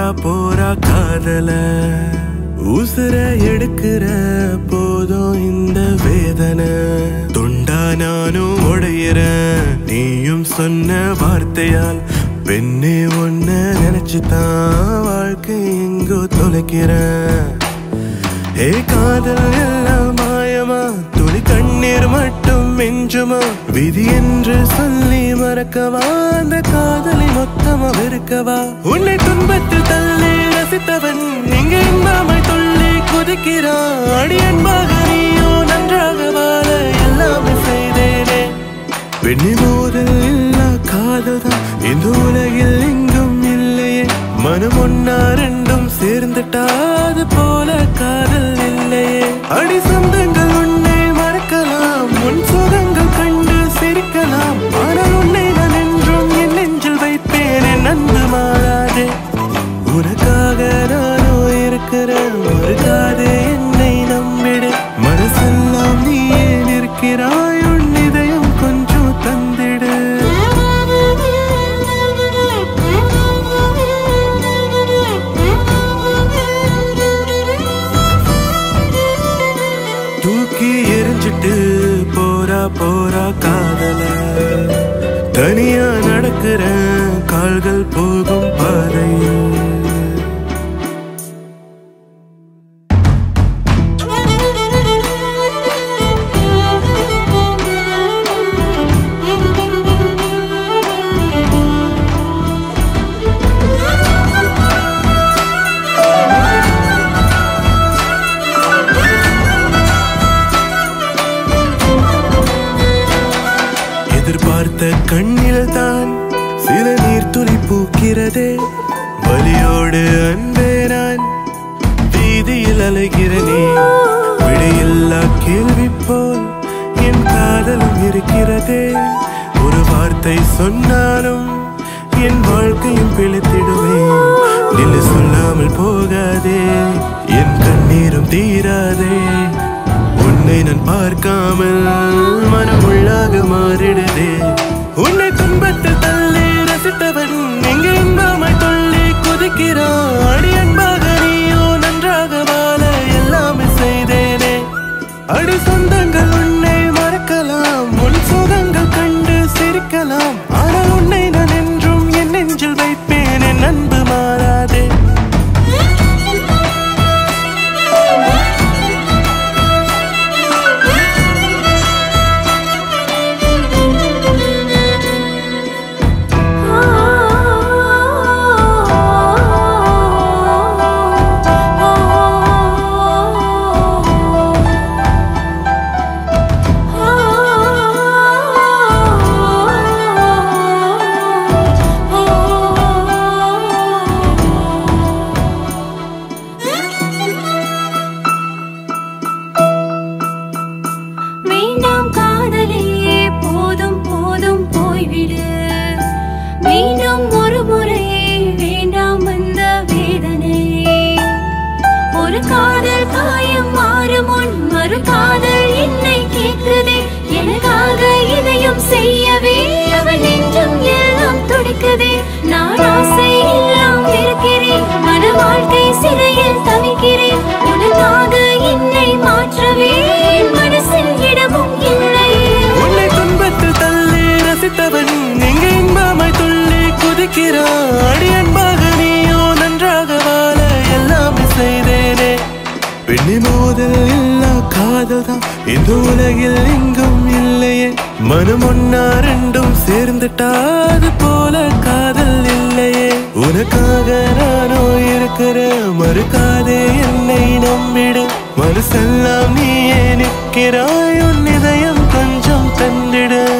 போறா காதல உசுர எடுக்கிற போதும் இந்த வேதனை துண்டா நானும் உடையிறேன் நீயும் சொன்ன வார்த்தையால் பெண்ணே ஒன்ன நினைச்சுதான் வாழ்க்கை எங்கோ தொலைக்கிறேன் ஏ காதல் எல்லாம் மாயமா துளி கண்ணீர் மட்டும் மிஞ்சுமா விதி என்று சொல்லி மறக்கவா அந்த காதலை மொத்தமா வெறுக்கவா உன்னை துன்பத்தில் தள்ளி ரசித்தவன் இங்க இன்பமாய் துள்ளி குதிக்கிறான் அடி அன்பாக நீயோ நன்றாக வாழ எல்லாமே செய்தேனே பெண்ணி மோதல் இல்லா காதல் தான் இந்த உலகில் எங்கும் இல்லையே மனம் ஒன்னா ரெண்டும் சேர்ந்துட்டா அது போல காதல் இல்லையே அடி சொந்தங்கள் உன்னை மறக்கலாம் உன் சுகங்கள் கண்டு சிரிக்கலாம் ஆனால் உன்னை நான் என்றும் என் நெஞ்சில் வைப்பேன் என் அன்பு மாறாதே உனக்காக நானோ இருக்கிறேன் மறுக்காதே என்னை நம்பிடு மனசெல்லாம் நீயே நிற்கிறாய் உன் இதயம் கொஞ்சம் தந்திடு தூக்கி எரிஞ்சிட்டு போறா போறா காதல தனியா நடக்கிற கால்கள் போகும் பாதையில் எதிர்பார்த்த கண்ணில் தான் சில நீர் துளி பூக்கிறதே வலியோடு அன்பே நான் வீதியில் அலைகிறனே விடையில்லா கேள்வி போல் என் காதலும் இருக்கிறதே ஒரு வார்த்தை சொன்னாலும் என் வாழ்க்கையும் பிழைத்திடுமே நில்லு சொல்லாமல் போகாதே என் கண்ணீரும் தீராதே உன்னை நான் பார்க்காமல் மனம் உள்ளாக மாறிடுதே உன்னை துன்பத்தில் தள்ளி ரசித்தவன் எங்கே இன்பமாய் தொள்ளி குதிக்கிறான் அடி அன்பாக நீயோ நன்றாக வாழ எல்லாமே செய்தேனே அடி சொந்தங்கள் உன்னை மறக்கலாம் உன் சுகங்கள் கண்டு சிரிக்கலாம் ஆனால் உன்னை நான் என்றும் என் நெஞ்சில் வைப்பேன் என் அன்பு மாறாதே வேண்டாம் காதலே போதும் போதும் போய்விடு மீண்டும் ஒரு முறை வேண்டாம் அந்த வேதனை ஒரு காதல் காயம் மாறும் முன் மறு காதல் என்னை கேட்குதே எனக்காக இதையும் செய்யவே அவன் நெஞ்சம் எல்லாம் துடிக்குதே நான் ஆசை எல்லாம் இருக்கிறேன் மன வாழ்க்கை சிறையில் தவிக்கிறேன் உனக்காக என்னை மாற்றவே என் மனசில் இடமும் இல்லை உன்னை துன்பத்தில் தள்ளி ரசித்தவன் நீங்க இன்பமாய் துள்ளி குதிக்கிறான் அடி அன்பாக நீயோ நன்றாக வாழ எல்லாமே செய்தேனே பெண்ணி மோதல் இல்லா காதல் தான் இந்த உலகில் எங்கும் இல்லையே மனம் ஒன்னா ரெண்டும் சேர்ந்துட்டா அது போல காதல் இல்லையே உனக்காக நானோ இருக்கிற மறுக்காதே என்னை நம்பிடு மனசெல்லாம் நீயே நிற்கிறாய் உன் இதயம் கொஞ்சம் தந்திடு